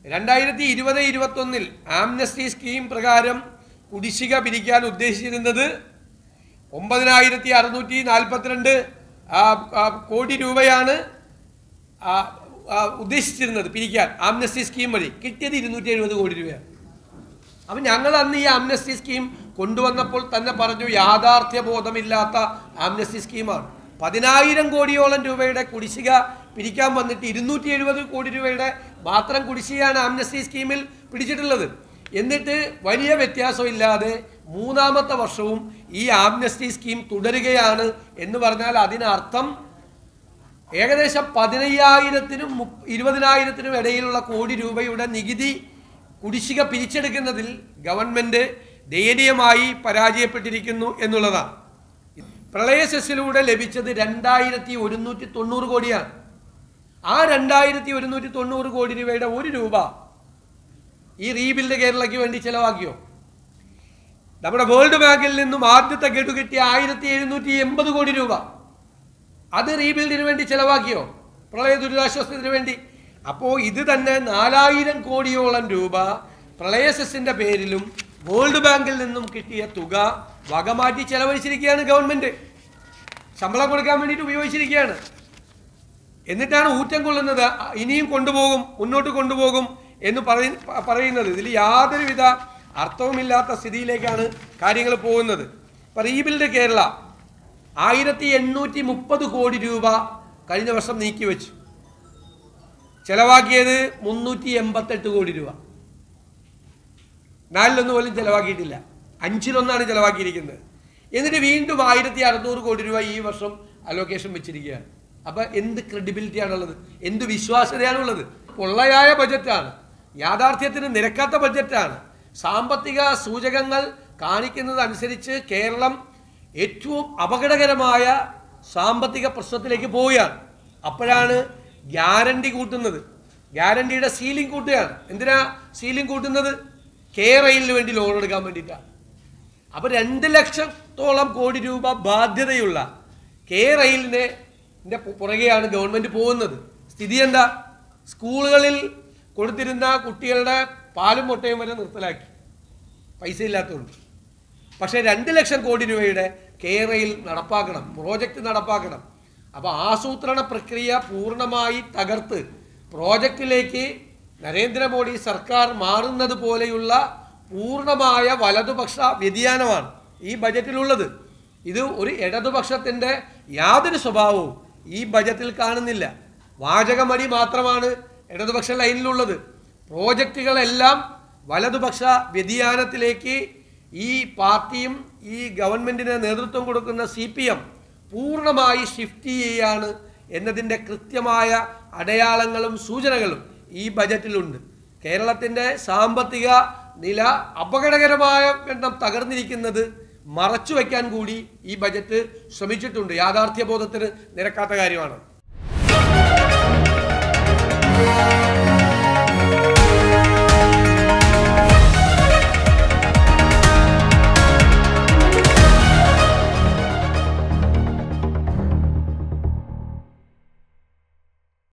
രണ്ടായിരത്തി ഇരുപത് ഇരുപത്തൊന്നിൽ ആംനസ്റ്റി സ്കീം പ്രകാരം കുടിശ്ശിക പിരിക്കാൻ ഉദ്ദേശിച്ചിരുന്നത് ഒമ്പതിനായിരത്തി അറുന്നൂറ്റി നാൽപ്പത്തിരണ്ട് കോടി രൂപയാണ് ആ, ആ, ഉദ്ദേശിച്ചിരുന്നത് പിരിക്കാൻ ആംനസ്റ്റി സ്കീം വഴി കിട്ടിയത് ഇരുന്നൂറ്റി എഴുപത് കോടി രൂപയാണ് അപ്പം ഞങ്ങൾ അന്ന് ഈ ആംനസ്റ്റി സ്കീം കൊണ്ടുവന്നപ്പോൾ തന്നെ പറഞ്ഞു യാഥാർത്ഥ്യ ബോധമില്ലാത്ത ആംനസ്റ്റി സ്കീമാണ് പതിനായിരം കോടിയോളം രൂപയുടെ കുടിശ്ശിക പിരിക്കാൻ വന്നിട്ട് ഇരുന്നൂറ്റി എഴുപത് കോടി രൂപയുടെ മാത്രം കുടിശ്ശികയാണ് ആംനസ്റ്റി സ്കീമിൽ പിടിച്ചിട്ടുള്ളത് എന്നിട്ട് വലിയ വ്യത്യാസമില്ലാതെ മൂന്നാമത്തെ വർഷവും ഈ ആംനസ്റ്റി സ്കീം തുടരുകയാണ് എന്ന് പറഞ്ഞാൽ അതിനർത്ഥം ഏകദേശം പതിനയ്യായിരത്തിനും മുപ്പ- ഇരുപതിനായിരത്തിനും ഇടയിലുള്ള കോടി രൂപയുടെ നികുതി കുടിശ്ശിക പിരിച്ചെടുക്കുന്നതിൽ ഗവൺമെന്റ് ദയനീയമായി പരാജയപ്പെട്ടിരിക്കുന്നു എന്നുള്ളതാണ് പ്രളയ സെസ്സിലൂടെ ലഭിച്ചത് രണ്ടായിരത്തി ഒരുന്നൂറ്റി തൊണ്ണൂറ് കോടിയാണ് ആ രണ്ടായിരത്തി ഒരുന്നൂറ്റി തൊണ്ണൂറ് കോടി രൂപയുടെ ഒരു രൂപ ഈ റീബിൽഡ് കേരളയ്ക്ക് വേണ്ടി ചെലവാക്കിയോ നമ്മുടെ വേൾഡ് ബാങ്കിൽ നിന്നും ആദ്യത്തെ ഗഡു കിട്ടിയ ആയിരത്തി എഴുന്നൂറ്റി എൺപത് കോടി രൂപ അത് റീബിൽഡിന് വേണ്ടി ചെലവാക്കിയോ പ്രളയ ദുരിതാശ്വാസത്തിന് വേണ്ടി അപ്പോൾ ഇത് തന്നെ നാലായിരം കോടിയോളം രൂപ പ്രളയ സെസ്സിന്റെ പേരിലും വേൾഡ് ബാങ്കിൽ നിന്നും കിട്ടിയ തുക വകമാറ്റി ചെലവഴിച്ചിരിക്കുകയാണ് ഗവൺമെന്റ് ശമ്പളം കൊടുക്കാൻ വേണ്ടിയിട്ട് ഉപയോഗിച്ചിരിക്കുകയാണ് എന്നിട്ടാണ് ഊറ്റം കൊള്ളുന്നത് അ- ഇനിയും കൊണ്ടുപോകും മുന്നോട്ട് കൊണ്ടുപോകും എന്ന് പറയ പ- പറയുന്നത് ഇതിൽ യാതൊരുവിധ അർത്ഥവുമില്ലാത്ത സ്ഥിതിയിലേക്കാണ് കാര്യങ്ങൾ പോകുന്നത് ഇപ്പം റീബിൽഡ് കേരള ആയിരത്തി എണ്ണൂറ്റി മുപ്പത് കോടി രൂപ കഴിഞ്ഞ വർഷം നീക്കിവെച്ചു ചെലവാക്കിയത് മുന്നൂറ്റി എൺപത്തെട്ട് കോടി രൂപ നാലിലൊന്നും പോലും ചെലവാക്കിയിട്ടില്ല അഞ്ചിലൊന്നാണ് ചെലവാക്കിയിരിക്കുന്നത് എന്നിട്ട് വീണ്ടും ആയിരത്തി അറുന്നൂറ് കോടി രൂപ ഈ വർഷം അലോക്കേഷൻ വെച്ചിരിക്കുകയാണ് അപ്പൊ എന്ത് ക്രെഡിബിലിറ്റി ആണുള്ളത് എന്ത് വിശ്വാസ്യതയാണുള്ളത് പൊള്ളയായ ബജറ്റാണ് യാഥാർത്ഥ്യത്തിന് നിരക്കാത്ത ബജറ്റാണ് സാമ്പത്തിക സൂചകങ്ങൾ കാണിക്കുന്നത് അനുസരിച്ച് കേരളം ഏറ്റവും അപകടകരമായ സാമ്പത്തിക പ്രശ്നത്തിലേക്ക് പോവുകയാണ് അപ്പോഴാണ് ഗ്യാരണ്ടി കൂട്ടുന്നത് ഗ്യാരണ്ടിയുടെ സീലിംഗ് കൂട്ടുകയാണ് എന്തിനാ സീലിംഗ് കൂട്ടുന്നത് കെ റെയിലിന് വേണ്ടി ലോൺ എടുക്കാൻ വേണ്ടിയിട്ടാണ് അപ്പൊ രണ്ട് ലക്ഷത്തോളം കോടി രൂപ ബാധ്യതയുള്ള കെ റെയിലിനെ ന്റെ പു- പുറകെയാണ് ഗവൺമെന്റ് പോകുന്നത് സ്ഥിതി എന്താ സ്കൂളുകളിൽ കൊടുത്തിരുന്ന കുട്ടികളുടെ പാലും മുട്ടയും വരെ നിർത്തലാക്കി പൈസ ഇല്ലാത്തതുകൊണ്ട് പക്ഷേ രണ്ട് ലക്ഷം കോടി രൂപയുടെ കെ റെയിൽ നടപ്പാക്കണം പ്രോജക്റ്റ് നടപ്പാക്കണം അപ്പോൾ ആസൂത്രണ പ്രക്രിയ പൂർണ്ണമായി തകർത്ത് പ്രോജക്റ്റിലേക്ക് നരേന്ദ്രമോദി സർക്കാർ മാറുന്നത് പോലെയുള്ള പൂർണ്ണമായ വലതുപക്ഷ വ്യതിയാനമാണ് ഈ ബജറ്റിലുള്ളത് ഇത് ഒരു ഇടതുപക്ഷത്തിൻ്റെ യാതൊരു സ്വഭാവവും ഈ ബജറ്റിൽ കാണുന്നില്ല വാചകമടി മാത്രമാണ് ഇടതുപക്ഷ ലൈനിലുള്ളത് പ്രോജക്റ്റുകളെല്ലാം വലതുപക്ഷ വ്യതിയാനത്തിലേക്ക് ഈ പാർട്ടിയും ഈ ഗവൺമെന്റിന് നേതൃത്വം കൊടുക്കുന്ന സി പി എം പൂർണ്ണമായി ഷിഫ്റ്റ് ചെയ്യുകയാണ് എന്നതിൻ്റെ കൃത്യമായ അടയാളങ്ങളും സൂചനകളും ഈ ബജറ്റിലുണ്ട് കേരളത്തിൻ്റെ സാമ്പത്തിക നില അപകടകരമായ എണ്ണം തകർന്നിരിക്കുന്നത് മറച്ചു വയ്ക്കാൻ കൂടി ഈ ബജറ്റ് ശ്രമിച്ചിട്ടുണ്ട് യാഥാർത്ഥ്യബോധത്തിന് നിരക്കാത്ത കാര്യമാണ്